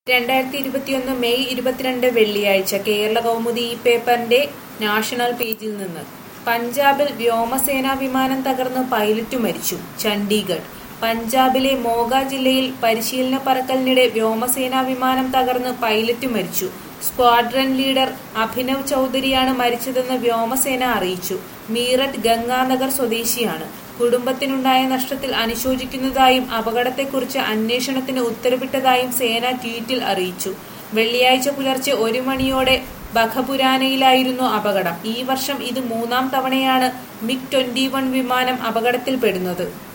രണ്ടായിരത്തി ഇരുപത്തിയൊന്ന് മെയ് ഇരുപത്തിരണ്ട് വെള്ളിയാഴ്ച കേരള കൗമുദി ഈ പേപ്പറിന്റെ നാഷണൽ പേജിൽ നിന്ന് പഞ്ചാബിൽ വ്യോമസേനാ വിമാനം തകർന്ന് പൈലറ്റ് മരിച്ചു ചണ്ഡീഗഡ് പഞ്ചാബിലെ മോഗ ജില്ലയിൽ പരിശീലന പറക്കലിനിടെ വ്യോമസേനാ വിമാനം തകർന്ന് പൈലറ്റ് മരിച്ചു സ്ക്വാഡ്രൻ ലീഡർ അഭിനവ് ചൌധരിയാണ് മരിച്ചതെന്ന് വ്യോമസേന അറിയിച്ചു മീററ്റ് ഗംഗാനഗർ സ്വദേശിയാണ് കുടുംബത്തിനുണ്ടായ നഷ്ടത്തിൽ അനുശോചിക്കുന്നതായും അപകടത്തെക്കുറിച്ച് അന്വേഷണത്തിന് ഉത്തരവിട്ടതായും സേന ട്വീറ്റിൽ അറിയിച്ചു വെള്ളിയാഴ്ച പുലർച്ചെ ഒരു മണിയോടെ ബഖപുരാനയിലായിരുന്നു അപകടം ഈ വർഷം ഇത് മൂന്നാം തവണയാണ് മിഗ് ട്വന്റി വൺ വിമാനം അപകടത്തിൽപ്പെടുന്നത്